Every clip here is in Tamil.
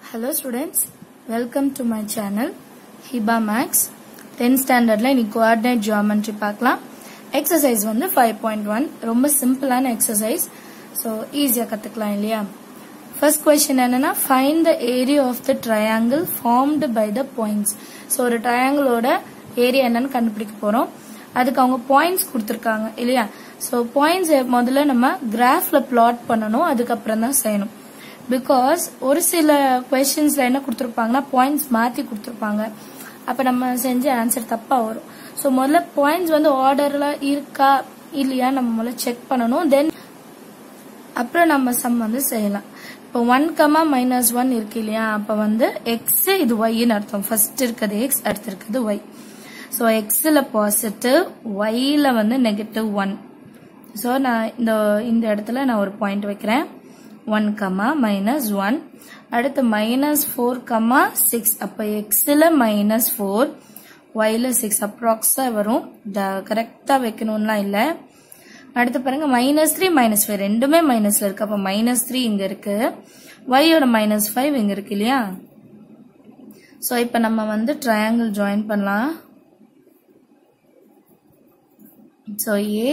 Hello students welcome to my channel Hiba maths tenth ஸ்டாண்டர்டில் இன்னைக்கு கோஆர்டினேட் ஜியாமெட்ரி பார்க்கலாம் எக்ஸசைஸ் வந்து ஃபைவ் பாயிண்ட் ஒன் ரொம்ப சிம்பிளான எக்ஸசைஸ் ஸோ ஈஸியாக கற்றுக்கலாம் இல்லையா ஃபர்ஸ்ட் கொஸ்டின் என்னன்னா find the area of the triangle formed by the points so ஒரு ட்ரையாங்கிளோட ஏரியா என்னன்னு கண்டுபிடிக்க போகிறோம் அதுக்கு அவங்க பாயிண்ட்ஸ் கொடுத்துருக்காங்க இல்லையா ஸோ பாயிண்ட்ஸ் முதல்ல நம்ம கிராஃப்ல பிளாட் பண்ணணும் அதுக்கப்புறம் தான் செய்யணும் பிகாஸ் ஒரு சில கொஸ்டின்ஸ்ல என்ன கொடுத்துருப்பாங்கன்னா பாயிண்ட்ஸ் மாத்தி கொடுத்துருப்பாங்க அப்ப நம்ம செஞ்ச ஆன்சர் தப்பா வரும் ஸோ முதல்ல பாயிண்ட்ஸ் வந்து ஆர்டர்ல இருக்கா இல்லையா நம்ம முதல்ல செக் பண்ணணும் தென் அப்புறம் நம்ம சம் வந்து செய்யலாம் இப்போ ஒன் கமா மைனஸ் ஒன் இருக்கு இல்லையா அப்ப வந்து எக்ஸ் இது ஒய்ன்னு அர்த்தம் ஃபர்ஸ்ட் இருக்கிறது எக்ஸ் அடுத்து இருக்கிறது ஒய் ஸோ எக்ஸில் பாசிட்டிவ் ஒய்ல வந்து நெகட்டிவ் ஒன் ஸோ நான் இந்த இந்த இடத்துல நான் ஒரு பாயிண்ட் வைக்கிறேன் ஒன் கமா மைனஸ் ஒன் அடுத்து மைனஸ் ஃபோர் கமா சிக்ஸ் அப்போ எக்ஸில் மைனஸ் ஃபோர் ஒய்ல சிக்ஸ் அப்ராக்ஸாக வரும் கரெக்டாக வைக்கணும்லாம் இல்லை அடுத்து பாருங்க மைனஸ் த்ரீ மைனஸ் ஃபைவ் ரெண்டுமே மைனஸ்ல இருக்கு அப்போ மைனஸ் த்ரீ இங்க இருக்கு ஒய்யோட மைனஸ் ஃபைவ் இங்க இருக்கு இல்லையா ஸோ இப்போ நம்ம வந்து ட்ரையாங்கிள் ஜாயின் பண்ணலாம் so A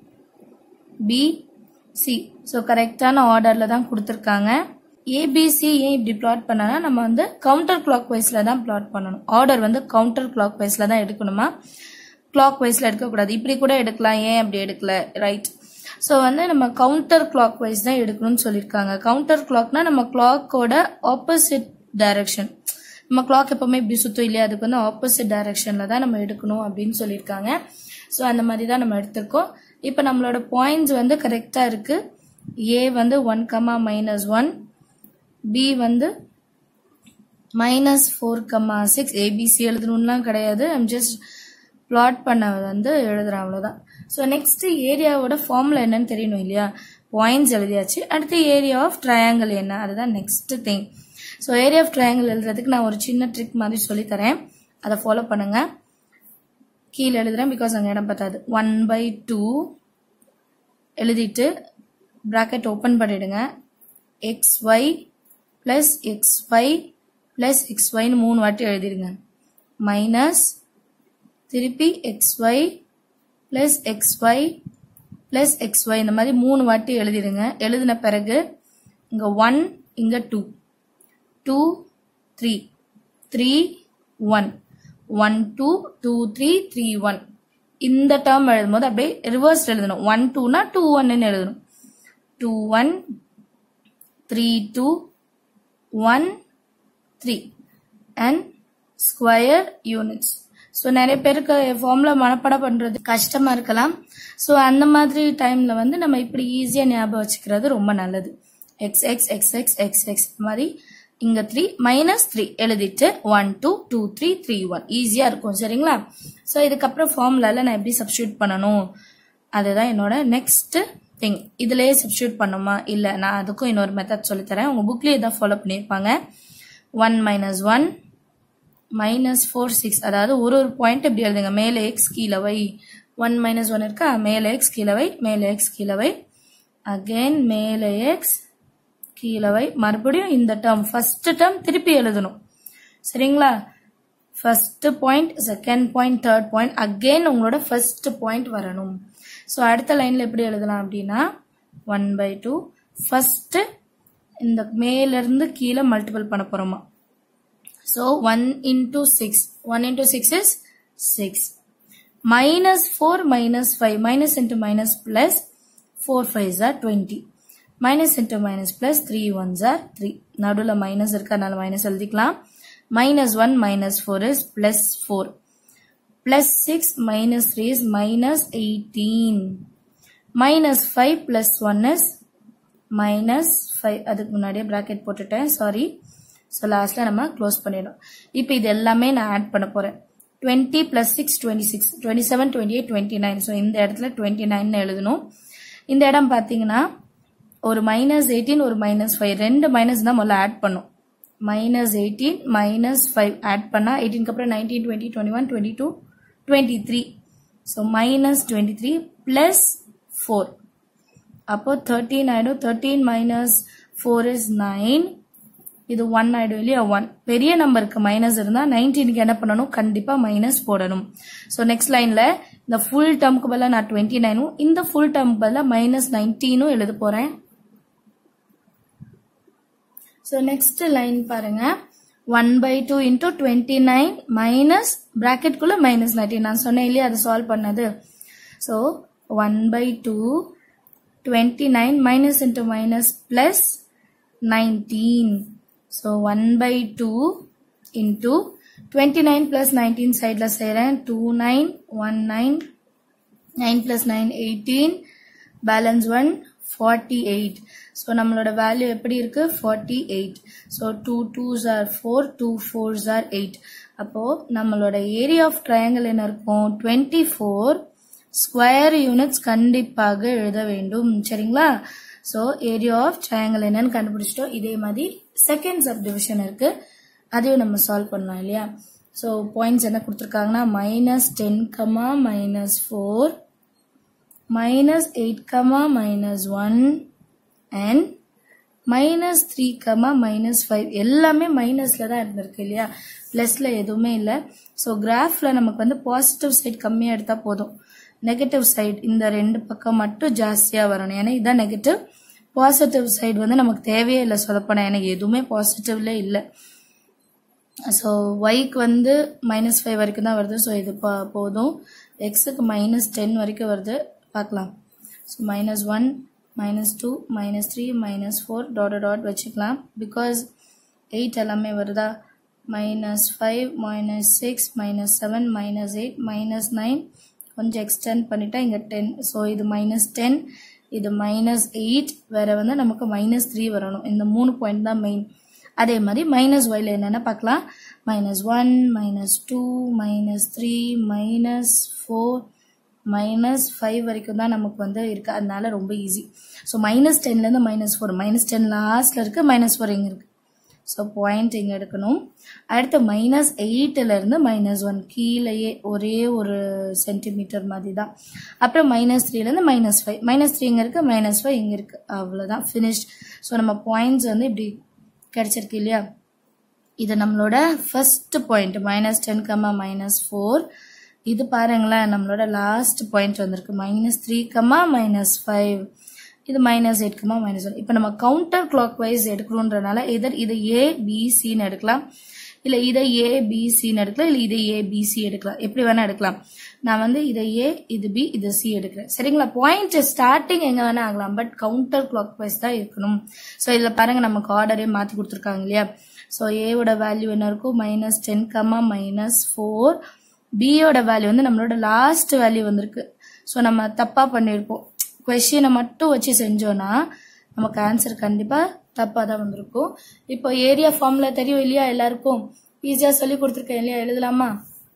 B C so கரெக்டான ஆர்டர்ல தான் கொடுத்துருக்காங்க ஏபிசி ஏன் இப்படி பிளாட் பண்ணனா நம்ம வந்து கவுண்டர் கிளாக் வைஸ்ல தான் பிளாட் பண்ணணும் ஆர்டர் வந்து கவுண்டர் கிளாக் வைஸ்ல தான் எடுக்கணுமா கிளாக் வைஸ்ல எடுக்கக்கூடாது இப்படி கூட எடுக்கலாம் ஏன் அப்படி எடுக்கல ரைட் ஸோ வந்து நம்ம கவுண்டர் கிளாக் வைஸ் தான் எடுக்கணும்னு சொல்லியிருக்காங்க கவுண்டர் கிளாக்னா நம்ம கிளாக்கோட ஆப்போசிட் டைரக்ஷன் நம்ம கிளாக் எப்பவுமே இப்படி சுத்தம் இல்லையா அதுக்கு வந்து ஆப்போசிட் டைரக்ஷன்ல தான் நம்ம எடுக்கணும் அப்படின்னு சொல்லியிருக்காங்க ஸோ அந்த மாதிரி தான் நம்ம எடுத்திருக்கோம் இப்போ நம்மளோட பாயிண்ட்ஸ் வந்து கரெக்டாக இருக்கு ஏ வந்து one comma minus one B வந்து minus four comma six ABC எழுதணும்லாம் கிடையாது ஐம் ஜஸ்ட் பிளாட் பண்ண வந்து எழுதுறேன் அவ்வளோதான் ஸோ நெக்ஸ்ட் ஏரியாவோட ஃபார்முலா என்னன்னு தெரியணும் இல்லையா பாயிண்ட்ஸ் எழுதியாச்சு அடுத்து ஏரியா ஆஃப் ட்ரையாங்கிள் என்ன அதுதான் next thing so area of triangle எழுதுறதுக்கு நான் ஒரு சின்ன ட்ரிக் மாதிரி சொல்லித்தரேன் அதை ஃபாலோ பண்ணுங்க கீழே எழுதுறேன் பிகாஸ் அங்கே இடம் பத்தாது ஒன் பை டூ எழுதிட்டு ப்ராக்கெட் ஓப்பன் பண்ணிடுங்க x y plus x y plus x ஒய்னு மூணு வாட்டி எழுதிடுங்க மைனஸ் திருப்பி x y plus x y plus x y இந்த மாதிரி மூணு வாட்டி எழுதிடுங்க எழுதின பிறகு இங்கே ஒன் இங்கே two two three three one one two two three three one இந்த டேர்ம் எழுதும்போது அப்படியே ரிவர்ஸ் எழுதணும் ஒன் டூனா டூ ஒன்னு எழுதணும் two one three two one three and square units so நிறைய பேருக்கு ஃபார்முலா மனப்பாடம் பண்ணுறது கஷ்டமா இருக்கலாம் ஸோ அந்த மாதிரி டைம்ல வந்து நம்ம இப்படி ஈஸியாக ஞாபகம் வச்சுக்கிறது ரொம்ப நல்லது x x x x x x மாதிரி இங்க த்ரீ மைனஸ் த்ரீ எழுதிட்டு one two two three three one ஈஸியா இருக்கும் சரிங்களா ஸோ இதுக்கப்புறம் ஃபார்முலால நான் எப்படி சப்ஸ்டியூட் பண்ணணும் அதுதான் என்னோட நெக்ஸ்ட் திங் இதுலயே சப்ஸ்டியூட் பண்ணுமா இல்ல நான் அதுக்கும் இன்னொரு மெத்தட் சொல்லித்தரேன் உங்க புக்லயே தான் ஃபாலோ பண்ணியிருப்பாங்க one minus one minus four six அதாவது ஒரு ஒரு பாயிண்ட் எப்படி எழுதுங்க மேலே எக்ஸ் கீழே வை ஒன் மைனஸ் ஒன் இருக்கா மேலே எக்ஸ் கீழே வை மேலே எக்ஸ் கீழே வை அகெயின் மேலே எக்ஸ் கீழே வை மறுபடியும் இந்த டேர்ம் ஃபர்ஸ்ட் டேர்ம் திருப்பி எழுதணும் சரிங்களா first point second point third point again உங்களோட ஃபர்ஸ்ட் பாயிண்ட் வரணும் ஸோ அடுத்த லைன்ல எப்படி எழுதலாம் அப்படின்னா ஒன் பை டூ ஃபர்ஸ்ட் இந்த மேலிருந்து கீழே மல்டிபிள் பண்ண போறோமா so one into six one into six is six minus four minus five minus into minus plus four five are twenty minus into minus plus three ones are three நடுவில் மைனஸ் இருக்கு அதனால மைனஸ் எழுதிக்கலாம் minus one minus four is plus four plus six minus three is minus eighteen minus five plus one is minus five அதுக்கு முன்னாடியே ப்ராக்கெட் போட்டுட்டேன் சாரி ஸோ லாஸ்ட்ல நம்ம க்ளோஸ் பண்ணிடும் இப்போ இது எல்லாமே நான் ஆட் பண்ண போறேன் twenty plus six twenty six twenty seven twenty eight twenty nine so இந்த இடத்துல டுவெண்ட்டி நைன் எழுதணும் இந்த இடம் பார்த்தீங்கன்னா ஒரு மைனஸ் எயிட்டீன் ஒரு மைனஸ் ஃபைவ் ரெண்டு மைனஸ் தான் முதல்ல ஆட் பண்ணும் minus eighteen minus five add பண்ணால் எயிட்டீனுக்கு அப்புறம் nineteen twenty twenty one twenty two twenty three so minus twenty three plus four அப்போ தேர்ட்டீன் ஆயிடும் thirteen minus four is nine இது ஒன் ஆயிடும் இல்லையா ஒன் பெரிய நம்பருக்கு மைனஸ் இருந்தா நைன்டீனுக்கு என்ன பண்ணணும் கண்டிப்பா மைனஸ் போடணும் ஸோ நெக்ஸ்ட் லைன்ல இந்த ஃபுல் டேர்முக்கு பதிலாக நான் டுவெண்ட்டி நைனும் இந்த ஃபுல் டேர்முக்கு பதிலாக மைனஸ் நைன்டீனும் எழுத போறேன் ஸோ நெக்ஸ்ட் லைன் பாருங்க one by two into twenty nine minus ப்ராக்கெட்குள்ள மைனஸ் நைன்டீன் நான் சொன்னேன் இல்லையா அதை சால்வ் பண்ணது so one by two twenty nine minus into minus plus nineteen so one by two into twenty nine plus nineteen சைடில் செய்கிறேன் two nine one nine nine plus nine eighteen balance one forty eight so நம்மளோட வேல்யூ எப்படி இருக்கு forty eight so two twos are four two fours are eight அப்போது நம்மளோட ஏரியா ஆஃப் ட்ரையாங்கிள் என்ன இருக்கும் டுவெண்ட்டி ஃபோர் ஸ்கொயர் யூனிட்ஸ் கண்டிப்பாக எழுத வேண்டும் சரிங்களா ஸோ ஏரியா ஆஃப் ட்ரையாங்கிள் என்னன்னு கண்டுபிடிச்சிட்டோம் இதே மாதிரி செகண்ட் சப் டிவிஷன் இருக்கு அதையும் நம்ம சால்வ் பண்ணலாம் இல்லையா ஸோ பாயிண்ட்ஸ் என்ன கொடுத்துருக்காங்கன்னா minus ten comma minus four minus eight comma minus one and minus three comma minus five எல்லாமே மைனஸில் தான் இருந்திருக்கு இல்லையா ப்ளஸில் எதுவுமே இல்லை ஸோ கிராஃபில் நமக்கு வந்து பாசிட்டிவ் சைடு கம்மியாக எடுத்தால் போதும் நெகட்டிவ் சைடு இந்த ரெண்டு பக்கம் மட்டும் ஜாஸ்தியாக வரணும் ஏன்னா இதான் நெகட்டிவ் பாசிட்டிவ் சைடு வந்து நமக்கு தேவையே இல்லை சொல்லப்போனால் எனக்கு எதுவுமே பாசிட்டிவ்ல இல்லை ஸோ ஒய்க்கு வந்து மைனஸ் ஃபைவ் வரைக்கும் தான் வருது ஸோ இது பா போதும் எக்ஸுக்கு மைனஸ் டென் வரைக்கும் வருது பார்க்கலாம் so minus one minus two minus three minus four dot dot வச்சுக்கலாம் பிகாஸ் எயிட் எல்லாமே வருதா minus five minus six minus seven minus eight minus nine கொஞ்சம் எக்ஸ்டெண்ட் பண்ணிட்டா இங்கே டென் ஸோ இது மைனஸ் டென் இது மைனஸ் எயிட் வேற வந்து நமக்கு மைனஸ் த்ரீ வரணும் இந்த மூணு பாயிண்ட் தான் மெயின் அதே மாதிரி மைனஸ் ஒயில் என்னென்ன பார்க்கலாம் minus one minus two minus three minus four minus five வரைக்கும் தான் நமக்கு வந்து இருக்கு அதனால ரொம்ப ஈஸி ஸோ மைனஸ் டென்லேருந்து மைனஸ் ஃபோர் மைனஸ் டென் லாஸ்ட்ல இருக்கு மைனஸ் ஃபோர் இங்கே இருக்கு ஸோ பாயிண்ட் இங்கே எடுக்கணும் அடுத்து மைனஸ் இருந்து மைனஸ் ஒன் கீழேயே ஒரே ஒரு சென்டிமீட்டர் மாதிரி தான் அப்புறம் மைனஸ் த்ரீலேருந்து மைனஸ் ஃபைவ் மைனஸ் த்ரீ இங்கே இருக்குது மைனஸ் ஃபைவ் இங்கே இருக்குது அவ்வளோதான் ஃபினிஷ்ட் ஸோ நம்ம பாயிண்ட்ஸ் வந்து இப்படி கிடைச்சிருக்கு இல்லையா இது நம்மளோட first point minus ten comma minus four இது பாருங்களேன் நம்மளோட லாஸ்ட் பாயிண்ட் வந்திருக்கு minus three comma minus five இது minus eight comma minus one இப்போ நம்ம கவுண்டர் கிளாக் வைஸ் எடுக்கணுன்றனால இதர் இதை ஏ பிசின்னு எடுக்கலாம் இல்லை இதை ஏ பிசின்னு எடுக்கலாம் இல்லை இதை ஏ பிசி எடுக்கலாம் எப்படி வேணா எடுக்கலாம் நான் வந்து இதை ஏ இது பி இது சி எடுக்கிறேன் சரிங்களா பாயிண்ட் ஸ்டார்டிங் எங்க வேணா ஆகலாம் பட் கவுண்டர் கிளாக் வைஸ் தான் இருக்கணும் ஸோ இதில் பாருங்க நமக்கு ஆர்டரே மாற்றி கொடுத்துருக்காங்க இல்லையா ஸோ ஏவோட வேல்யூ என்ன இருக்கும் minus ten comma minus four பியோட வேல்யூ வந்து நம்மளோட லாஸ்ட் வேல்யூ வந்திருக்கு ஸோ நம்ம தப்பாக பண்ணியிருப்போம் கொஷினை மட்டும் வச்சு செஞ்சோன்னா நமக்கு ஆன்சர் கண்டிப்பாக தப்பாக தான் வந்திருக்கும் இப்போ ஏரியா ஃபார்முலா தெரியும் இல்லையா எல்லாருக்கும் ஈஸியாக சொல்லி கொடுத்துருக்கேன் இல்லையா எழுதலாமா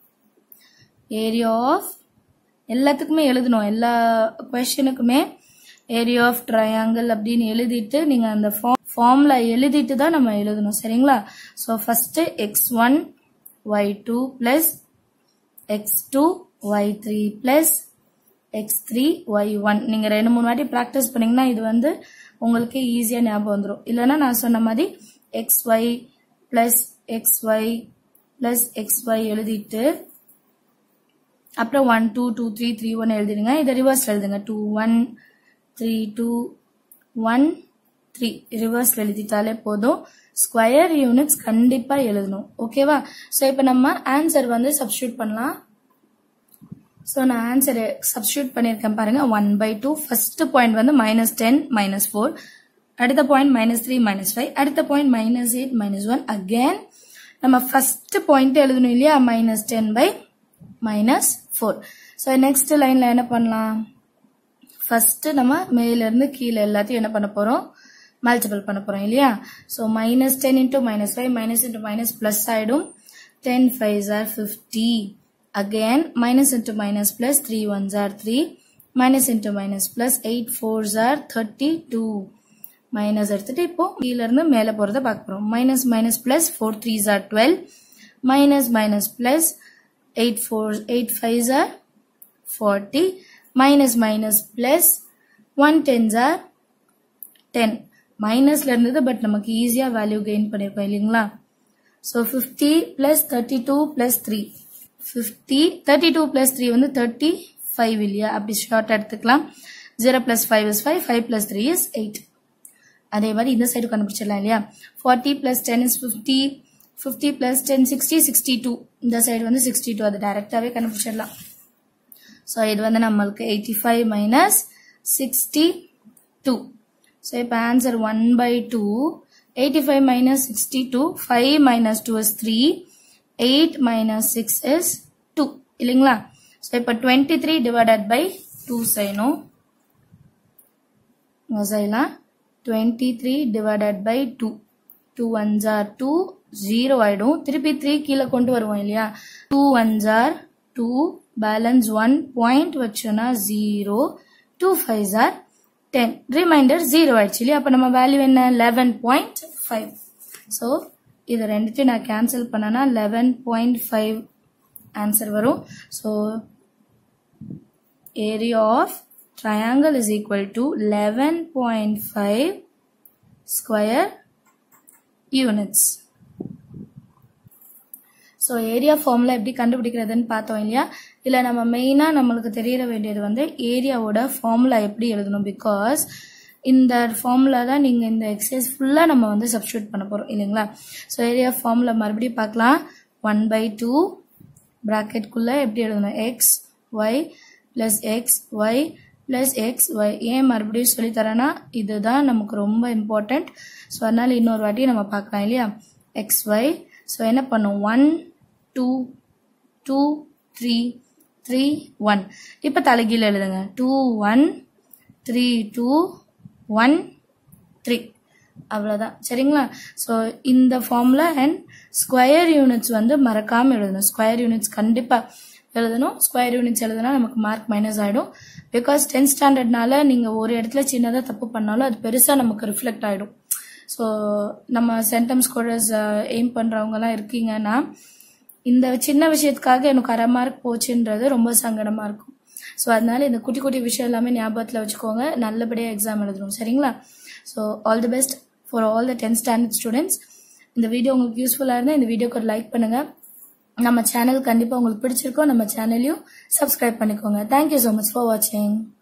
ஏரியா ஆஃப் எல்லாத்துக்குமே எழுதணும் எல்லா கொஷனுக்குமே ஏரியா ஆஃப் ட்ரையாங்கிள் அப்படின்னு எழுதிட்டு நீங்கள் அந்த ஃபார்ம் ஃபார்முலா எழுதிட்டு தான் நம்ம எழுதணும் சரிங்களா so first x one y two plus x two y three plus x three y one நீங்கள் ரெண்டு மூணு வாட்டி ப்ராக்டிஸ் பண்ணீங்கன்னா இது வந்து உங்களுக்கு ஈஸியாக ஞாபகம் வந்துடும் இல்லைன்னா நான் சொன்ன மாதிரி x y plus x y plus x y எழுதிட்டு அப்புறம் one two two three three one எழுதிடுங்க இதை ரிவர்ஸ் எழுதுங்க two one three two one three reverse எழுதிட்டாலே போதும் ஸ்கொயர் யூனிட்ஸ் கண்டிப்பாக எழுதணும் ஓகேவா ஸோ இப்போ நம்ம ஆன்சர் வந்து சப்ஸ்டியூட் பண்ணலாம் ஸோ நான் ஆன்சர் சப்ஸ்டியூட் பண்ணியிருக்கேன் பாருங்க one by two first point வந்து மைனஸ் டென் மைனஸ் ஃபோர் அடுத்த point minus three minus five அடுத்த point minus eight minus one again நம்ம ஃபர்ஸ்ட் பாயிண்ட் எழுதணும் இல்லையா minus ten by minus four so next லைன்ல என்ன பண்ணலாம் ஃபர்ஸ்ட் நம்ம மேலேருந்து கீழே எல்லாத்தையும் என்ன பண்ண போறோம் மல்டிபிள் பண்ண போறோம் இல்லையா so minus ten into minus five minus into minus plus ஆயிடும் ten five are fifty again minus into minus plus 3 ones are 3 minus into minus plus 8 fours are 32 minus எடுத்துட்டு இப்போ கீழ இருந்து மேல போறத பார்க்க போறோம் minus minus plus four threes are twelve minus minus plus eight four eight fives are forty minus minus plus one tens are ten மைனஸில் இருந்தது பட் நமக்கு ஈஸியாக வேல்யூ கெயின் பண்ணியிருக்கோம் இல்லைங்களா so fifty plus thirty two plus three fifty thirty two plus three வந்து தேர்ட்டி ஃபைவ் இல்லையா அப்படி ஷார்ட் எடுத்துக்கலாம் zero plus five is five five plus three is eight அதே மாதிரி இந்த சைடு கண்டுபிடிச்சிடலாம் இல்லையா forty plus ten is fifty fifty plus ten sixty sixty two இந்த சைடு வந்து சிக்ஸ்டி டூ அது டேரெக்டாகவே கண்டுபிடிச்சிடலாம் ஸோ இது வந்து நம்மளுக்கு eighty five minus sixty two so இப்போ answer one by two eighty five minus sixty two five minus two is three eight minus six is two இல்லைங்களா ஸோ இப்போ twenty three divided by two செய்யணும் செய்யலாம் twenty three divided by two two one ஜார் டூ ஜீரோ ஆயிடும் திருப்பி த்ரீ கீழே கொண்டு வருவோம் இல்லையா டூ ஒன் ஜார் டூ பேலன்ஸ் ஒன் பாயிண்ட் வச்சோன்னா ஜீரோ டூ ஃபைவ் ஜார் டென் ரிமைண்டர் ஜீரோ ஆயிடுச்சு இல்லையா அப்போ நம்ம வேல்யூ என்ன லெவன் பாயிண்ட் ஃபைவ் ஸோ இது ரெண்டுத்தையும் நான் கேன்சல் பண்ணனா லெவன் பாயிண்ட் ஃபைவ் ஆன்சர் வரும் so area of triangle is equal to 11.5 square units. So area formula எப்படி கண்டுபிடிக்கிறதுன்னு பார்த்தோம் இல்லையா இதில் நம்ம மெயினாக நம்மளுக்கு தெரியற வேண்டியது வந்து ஏரியாவோட ஃபார்முலா எப்படி எழுதணும் பிகாஸ் இந்த ஃபார்முலா தான் நீங்கள் இந்த எக்ஸசைஸ் ஃபுல்லாக நம்ம வந்து சப்ஸ்டியூட் பண்ண போகிறோம் இல்லைங்களா ஸோ ஏரியா ஃபார்முலா மறுபடியும் பார்க்கலாம் ஒன் பை டூ ப்ராக்கெட்குள்ளே எப்படி எழுதணும் x y plus x y plus x y ஏன் மறுபடியும் சொல்லித்தரேன்னா இதுதான் நமக்கு ரொம்ப இம்பார்ட்டண்ட் ஸோ அதனால் இன்னொரு வாட்டி நம்ம பார்க்கலாம் இல்லையா எக்ஸ் ஒய் ஸோ என்ன பண்ணும் one two two three three one இப்போ தலைகீழ எழுதுங்க two one three two one three அவ்வளோதான் சரிங்களா ஸோ இந்த ஃபார்முலா அண்ட் ஸ்கொயர் யூனிட்ஸ் வந்து மறக்காமல் எழுதணும் ஸ்கொயர் யூனிட்ஸ் கண்டிப்பாக எழுதணும் ஸ்கொயர் யூனிட்ஸ் எழுதுனா நமக்கு மார்க் மைனஸ் ஆகிடும் பிகாஸ் டென்த் ஸ்டாண்டர்ட்னால நீங்கள் ஒரு இடத்துல சின்னதாக தப்பு பண்ணாலும் அது பெருசாக நமக்கு ரிஃப்ளெக்ட் ஆகிடும் ஸோ நம்ம சென்டம் ஸ்கோரர்ஸ் எய்ம் பண்ணுறவங்கலாம் இருக்கீங்கன்னா இந்த சின்ன விஷயத்துக்காக எனக்கு அரை மார்க் போச்சுன்றது ரொம்ப சங்கடமாக இருக்கும் ஸோ அதனால இந்த குட்டி குட்டி விஷயம் எல்லாமே ஞாபகத்தில் வச்சுக்கோங்க நல்லபடியாக எக்ஸாம் எழுதணும் சரிங்களா so all the best for all the tenth standard students இந்த வீடியோ உங்களுக்கு யூஸ்ஃபுல்லாக இருந்தால் இந்த வீடியோக்கு ஒரு லைக் பண்ணுங்கள் நம்ம சேனல் கண்டிப்பாக உங்களுக்கு பிடிச்சிருக்கோம் நம்ம சேனலையும் சப்ஸ்கிரைப் பண்ணிக்கோங்க தேங்க்யூ ஸோ மச் ஃபார் வாட்சிங்